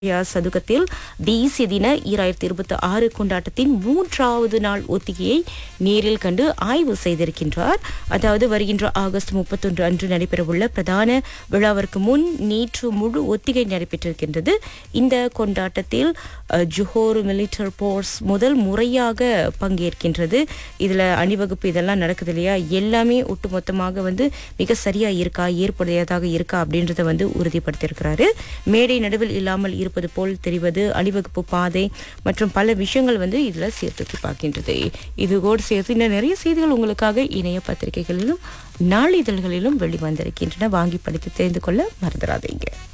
யா சதுக்கத்தில் தேசிய தின ஈராயிரத்தி இருபத்தி ஆறு கொண்டாட்டத்தின் மூன்றாவது நாள் ஒத்திகையை நேரில் கண்டு ஆய்வு செய்திருக்கின்றார் அதாவது வருகின்ற ஆகஸ்ட் முப்பத்தொன்று அன்று நடைபெறவுள்ள பிரதான விழாவிற்கு முன் நேற்று முழு ஒத்திகை நடைபெற்றிருக்கின்றது இந்த கொண்டாட்டத்தில் அஹ், ஜுஹோர் மிலிட்டர் போர்ஸ் முதல் முறையாக பங்கேற்கின்றது இதுல அணிவகுப்பு இதெல்லாம் நடக்குது இல்லையா எல்லாமே ஒட்டுமொத்தமாக வந்து மிக சரியா இருக்கா ஏற்புடையதாக இருக்கா அப்படின்றத வந்து உறுதிப்படுத்தியிருக்கிறாரு மேடை நடுவில் இல்லாமல் இருப்பது போல் தெரிவது அணிவகுப்பு பாதை மற்றும் பல விஷயங்கள் வந்து இதுல சேர்த்து பார்க்கின்றது இதுகோடு சேர்த்து இன்னும் நிறைய செய்திகள் உங்களுக்காக இணைய பத்திரிகைகளிலும் நாளிதழ்களிலும் வெளிவந்திருக்கின்றன வாங்கி படித்து தெரிந்து கொள்ள மறந்துடாதீங்க